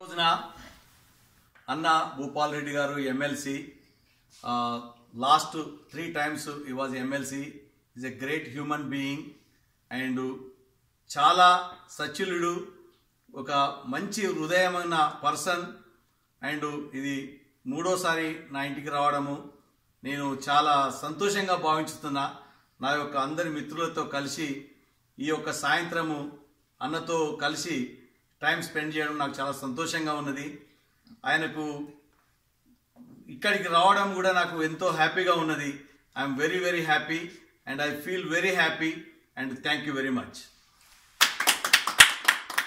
రోజున అన్న భూపాల్ రెడ్డి గారు ఎమ్మెల్సీ లాస్ట్ త్రీ టైమ్స్ ఈ was MLC is a great human being and చాలా సచ్యులుడు ఒక మంచి హృదయమైన పర్సన్ అండ్ ఇది మూడోసారి నా ఇంటికి రావడము నేను చాలా సంతోషంగా భావించుతున్నా నా యొక్క అందరి మిత్రులతో కలిసి ఈ యొక్క సాయంత్రము అన్నతో కలిసి టైం స్పెండ్ చేయడం నాకు చాలా సంతోషంగా ఉన్నది ఆయనకు ఇక్కడికి రావడం కూడా నాకు ఎంతో హ్యాపీగా ఉన్నది I'm very very happy and I feel very happy and thank you very much